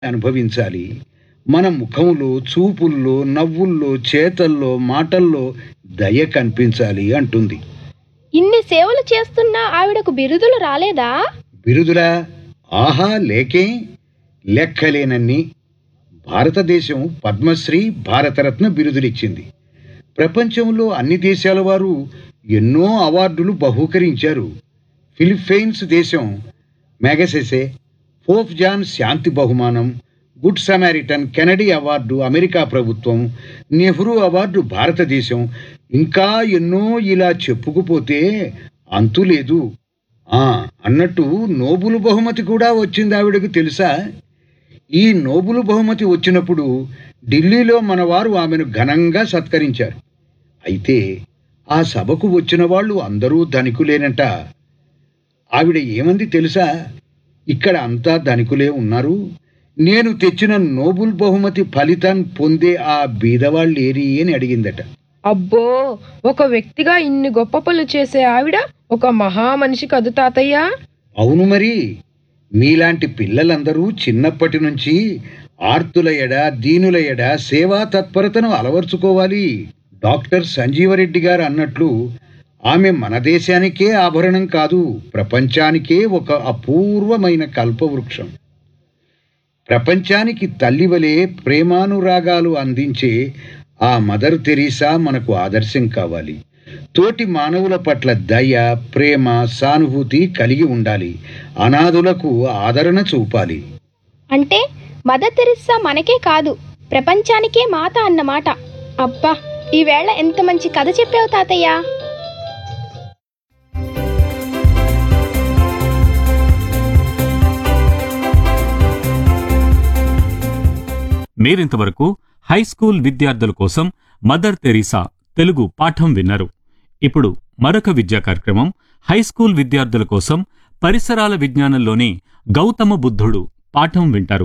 అనుభవించాలి మన ముఖంలో చూపుల్లో నవ్వుల్లో చేతల్లో మాటల్లో దయ కనిపించాలి అంటుంది ఇన్ని సేవలు చేస్తున్నా ఆవిడకు బిరుదులు రాలేదా బిరుదులా ఆహా లేకే లెక్కలేనన్ని భారతదేశం పద్మశ్రీ భారతరత్న బిరుదులిచ్చింది ప్రపంచంలో అన్ని దేశాల వారు ఎన్నో అవార్డులు బహూకరించారు ఫిలిప్పైన్స్ దేశం మెగసెసే పోప్ జాన్ శాంతి బహుమానం good Samaritan Kennedy award America ప్రభుత్వం నెహ్రూ అవార్డు భారతదేశం ఇంకా ఎన్నో ఇలా చెప్పుకుపోతే అంతు లేదు ఆ అన్నట్టు నోబుల్ బహుమతి కూడా వచ్చింది ఆవిడకు తెలుసా ఈ నోబుల్ బహుమతి వచ్చినప్పుడు ఢిల్లీలో మన వారు ఆమెను ఘనంగా సత్కరించారు అయితే ఆ సభకు వచ్చిన వాళ్ళు అందరూ ధనికులేనట ఆవిడ ఏమంది తెలుసా ఇక్కడ అంతా ధనికులే ఉన్నారు నేను తెచ్చిన నోబుల్ బహుమతి ఫలితాన్ని పొందే ఆ బీదవాళ్ళేరి అని అడిగిందట అబ్బో ఒక వ్యక్తిగా ఇన్ని గొప్ప పనులు చేసే ఆవిడ ఒక మహా మనిషి కదు తాతయ్య అవును మరి మీలాంటి పిల్లలందరూ చిన్నప్పటి నుంచి ఆర్తుల ఎడ దీనుల ఎడ సేవా తత్పరతను అలవర్చుకోవాలి డాక్టర్ సంజీవరెడ్డి గారు అన్నట్లు ఆమె మన దేశానికే ఆభరణం కాదు ప్రపంచానికే ఒక అపూర్వమైన కల్పవృక్షం ప్రపంచానికి తల్లివలే ప్రేమానురాగాలు అందించే ఆ మదర్ తెరీసా మనకు ఆదర్శం కావాలి తోటి మానవుల పట్ల దయ ప్రేమ సానుభూతి కలిగి ఉండాలి అనాథులకు ఆదరణ చూపాలి అంటే మదర్ తెరిస్సా మనకే కాదు ప్రపంచానికే మాత అన్నమాట అబ్బా ఈవేళ ఎంత మంచి కథ చెప్పావు తాతయ్య మీరింతవరకు హై స్కూల్ విద్యార్థుల కోసం మదర్ తెరీసా తెలుగు పాఠం విన్నారు ఇప్పుడు మరొక విద్యా కార్యక్రమం హై స్కూల్ విద్యార్థుల కోసం పరిసరాల విజ్ఞానంలోని గౌతమ బుద్ధుడు పాఠం వింటారు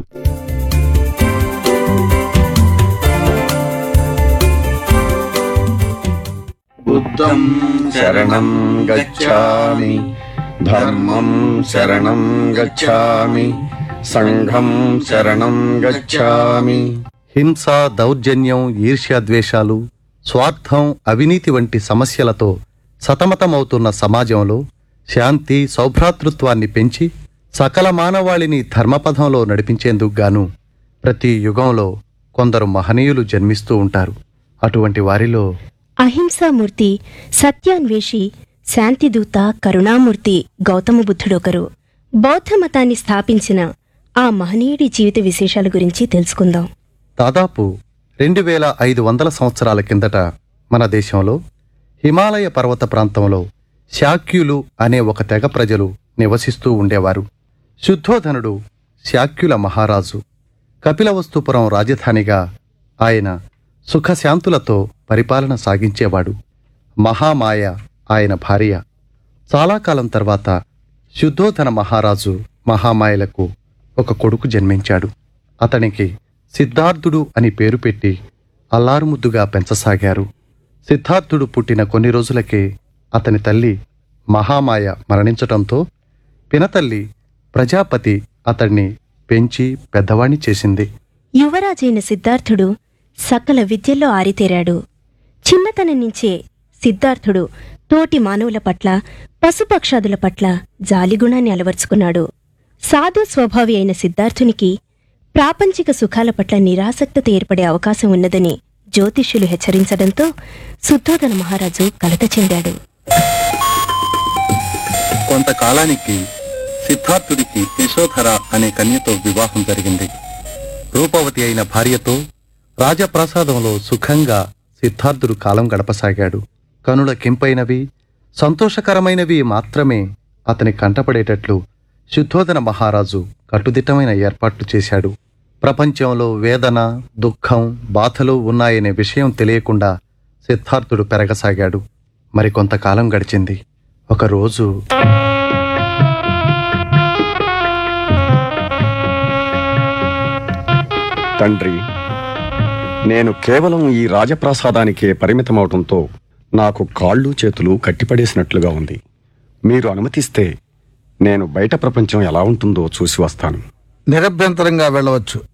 बुद्धं शरणं गच्छामि धर्मं शरणं गच्छामि సంఘం శరణం గచ్ఛామి హింస దౌర్జన్యం ఈర్ష్యాద్వేషాలు స్వార్థం అవినీతి వంటి సమస్యలతో సతమతమవుతున్న సమాజంలో శాంతి సౌభ్రాతృత్వాన్ని పెంచి సకల మానవాళిని ధర్మపథంలో నడిపించేందుకు గాను ప్రతి యుగంలో కొందరు మహనీయులు జన్మిస్తూ ఉంటారు అటువంటి వారిలో అహింసామూర్తి సత్యాన్వేషి శాంతిదూత కరుణామూర్తి గౌతమ బుద్ధుడొకరు బౌద్ధ మతాన్ని స్థాపించిన ఆ మహనీయుడి జీవిత విశేషాల గురించి తెలుసుకుందాం దాదాపు రెండు వేల ఐదు వందల సంవత్సరాల కిందట మన దేశంలో హిమాలయ పర్వత ప్రాంతంలో శాక్యులు అనే ఒక తెగ ప్రజలు నివసిస్తూ ఉండేవారు శుద్ధోధనుడు శాక్యుల మహారాజు కపిలవస్తుపురం రాజధానిగా ఆయన సుఖశాంతులతో పరిపాలన సాగించేవాడు మహామాయ ఆయన భార్య చాలా కాలం తర్వాత శుద్ధోధన మహారాజు మహామాయలకు ఒక కొడుకు జన్మించాడు అతనికి సిద్ధార్థుడు అని పేరు పెట్టి అల్లారుముద్దుగా పెంచసాగారు సిద్ధార్థుడు పుట్టిన కొన్ని రోజులకే అతని తల్లి మహామాయ మరణించటంతో పినతల్లి ప్రజాపతి అతన్ని పెంచి పెద్దవాణ్ణి చేసింది యువరాజైన సిద్ధార్థుడు సకల విద్యల్లో ఆరితేరాడు చిన్నతనం నుంచే సిద్ధార్థుడు తోటి మానవుల పట్ల పశుపక్షాదుల పట్ల జాలిగుణాన్ని అలవర్చుకున్నాడు సాధు స్వభావి అయిన సిద్ధార్థునికి ప్రాపంచిక సుఖాల పట్ల నిరాసక్తత ఏర్పడే అవకాశం ఉన్నదని జ్యోతిష్యులు హెచ్చరించడంతో శుద్ధోధన మహారాజు కలత చెందాడు కొంతకాలానికి సిద్ధార్థుడికి యశోధర అనే కన్యతో వివాహం జరిగింది రూపవతి అయిన భార్యతో రాజప్రాసాదంలో సుఖంగా సిద్ధార్థుడు కాలం గడపసాగాడు కనుల కింపైనవి సంతోషకరమైనవి మాత్రమే అతని కంటపడేటట్లు శుద్ధోధన మహారాజు కట్టుదిట్టమైన ఏర్పాట్లు చేశాడు ప్రపంచంలో వేదన దుఃఖం బాధలు ఉన్నాయనే విషయం తెలియకుండా సిద్ధార్థుడు పెరగసాగాడు మరికొంతకాలం గడిచింది ఒకరోజు తండ్రి నేను కేవలం ఈ రాజప్రాసాదానికే పరిమితమవటంతో నాకు కాళ్ళు చేతులు కట్టిపడేసినట్లుగా ఉంది మీరు అనుమతిస్తే నేను బయట ప్రపంచం ఎలా ఉంటుందో చూసి వస్తాను నిరభ్యంతరంగా వెళ్ళవచ్చు